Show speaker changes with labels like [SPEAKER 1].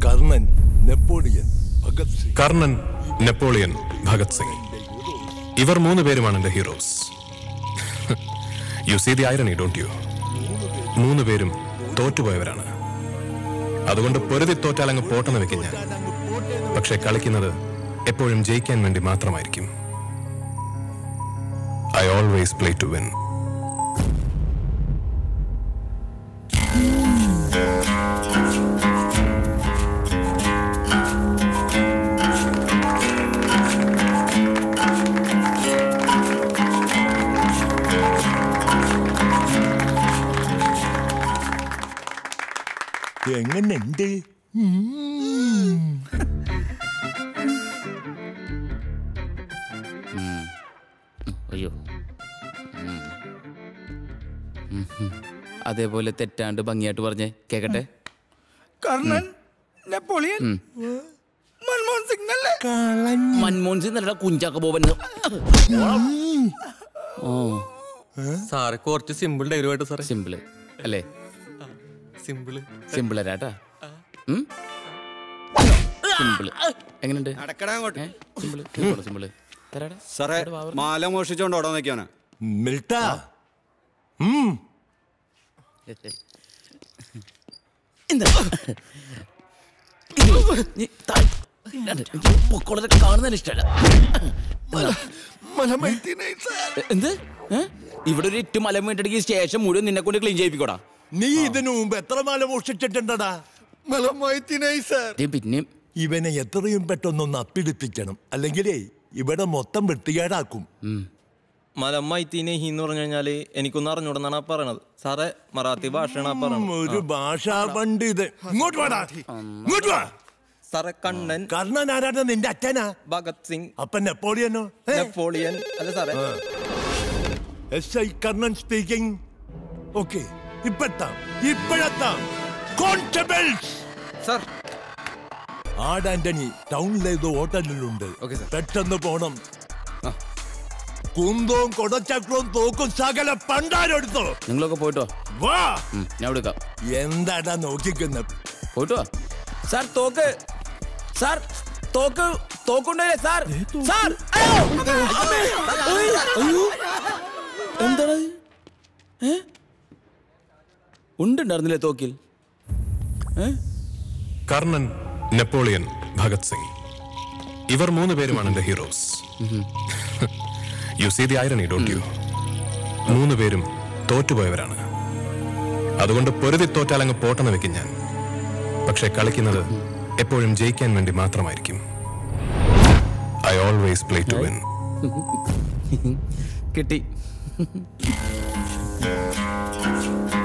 [SPEAKER 1] Karnan Napoleon Bhagat Singh
[SPEAKER 2] Karnan Napoleon Bhagat Singh ഇവർ മൂന്ന് പേരുമാണ് എന്റെ heroes you see the irony don't you മൂന്ന് പേരും തോറ്റുപോയവരാണ് അതുകൊണ്ട് പൊരുതി തോറ്റാൽ അങ്ങ് പോട്ടെന്ന് വെക്കും ഞാൻ പക്ഷെ കളിക്കുന്നത് എപ്പോഴും ജയിക്കാൻ വേണ്ടി മാത്രമായിരിക്കും I always play to win
[SPEAKER 1] എങ്ങനെയുണ്ട്
[SPEAKER 3] അയ്യോ ഉം. ഉം, ഉം. അതേപോലെ തെറ്റാണ്ട് ഭംഗിയായിട്ട് പറഞ്ഞേ കേക്കട്ടെ
[SPEAKER 4] കർണൻ നെപ്പോളിയൻ മൻമോഹൻ സിംഗ് അല്ലേ
[SPEAKER 3] മൻമോഹൻ സിംഗ് നല്ല കുഞ്ചാക്ക ബോബൻ ഓ
[SPEAKER 5] സാറെ കുറച്ച് സിമ്പിൾ ഡയലോഗായിട്ട് സാറേ
[SPEAKER 3] സിമ്പിള് അല്ലേ
[SPEAKER 5] സിമ്പിള്
[SPEAKER 3] സിമ്പിൾ അരാട്ടാ സിമ്പിള് എങ്ങനെയുണ്ട്
[SPEAKER 4] നടക്കടാ അങ്ങോട്ട്
[SPEAKER 3] ഏ? സിമ്പിള് സിമ്പിള് സിമ്പിള് തരാടാ
[SPEAKER 6] സാറേ മാല മോഷിച്ചോണ്ട് ഓടാൻ നിൽക്കാണ്
[SPEAKER 1] മിൽട്ട
[SPEAKER 3] എന്താ നീ താ- എനിക്ക് പൊക്കോളത്തെ കാണുന്നതിന് ഇഷ്ടമല്ല എ- എന്ത് ഏ? ഇവിടെ ഒരു ഇറ്റ് മലം വീട്ടിടയ്ക്ക് ശേഷം മുഴുവൻ നിന്നെ കൊണ്ട് ക്ലീൻ ചെയ്യിപ്പിക്കോടാ
[SPEAKER 1] നീ ഇതിനു മുമ്പ് എത്ര മാല മോഷിച്ചിട്ടുണ്ടടാ
[SPEAKER 3] ദേ പിന്നെയും
[SPEAKER 1] ഇവനെ എത്രയും പെട്ടെന്നൊന്ന് അപ്പിടിപ്പിക്കണം അല്ലെങ്കിലേ ഇവിടെ മൊത്തം വൃത്തികേടാക്കും
[SPEAKER 5] മലം മൈത്തീനെ ഹി എന്ന് പറഞ്ഞു കഴിഞ്ഞാല് എനിക്കൊന്നും അറിഞ്ഞൂടെന്നാണ് ആ പറയണത് സാറേ മറാത്തി ഭാഷയാണ് ആ പറയണത്
[SPEAKER 1] ഒരു ഭാഷാ പണ്ഡിത് ഇങ്ങോട്ട് വാടാ ഇങ്ങോട്ട് വാ
[SPEAKER 5] സാറേ കണ്ണൻ
[SPEAKER 1] കർണൻ ആരാണ് നിന്റെ അച്ഛനാ
[SPEAKER 5] ഭഗത് സിംഗ്
[SPEAKER 1] അപ്പൊ നെപ്പോളിയനോ ഏ?
[SPEAKER 5] നെപ്പോളിയൻ അല്ല സാറേ
[SPEAKER 1] yes I Karnan speaking okay ഇപ്പെത്താം ഇപ്പോഴെത്താം കോൺസ്റ്റബിൾസ്
[SPEAKER 5] സാർ
[SPEAKER 1] ആഡ് ആന്റണി ടൗണിലെ ഏതോ ഹോട്ടലിലുണ്ട്
[SPEAKER 5] Okay, sir.
[SPEAKER 1] പെട്ടെന്ന് പോണം കുന്തവും കൊടച്ചക്രവും തോക്കും സകല പണ്ടാരെടുത്തോ
[SPEAKER 3] നിങ്ങളൊക്കെ പോയിട്ടോ
[SPEAKER 1] വാ
[SPEAKER 3] ഉം, ഞാൻ എടുക്കാം
[SPEAKER 1] എന്താടാ നോക്കിക്കുന്ന
[SPEAKER 3] പോയിട്ടോ സാർ തോക്ക് സാർ തോക്ക് തോക്കുണ്ടല്ലേ സാർ സാർ അയ്യോ! അമ്മേ! ഉയ്! അയ്യോ! എന്താണ് ഏ ഉണ്ടുണ്ടായിരുന്നില്ലേ തോക്കിൽ ഏ
[SPEAKER 2] കർണൻ നെപ്പോളിയൻ ഭഗത് സിംഗ് ഇവർ മൂന്ന് പേരുമാണ് എന്റെ heroes you see the irony don't you മൂന്ന് പേരും തോറ്റുപോയവരാണ് അതുകൊണ്ട് പൊരുതി തോറ്റാൽ അങ്ങ് പോട്ടെന്ന് വെക്കും ഞാൻ പക്ഷെ കളിക്കുന്നത് എപ്പോഴും ജയിക്കാൻ വേണ്ടി മാത്രമായിരിക്കും I always play to win
[SPEAKER 3] കിട്ടി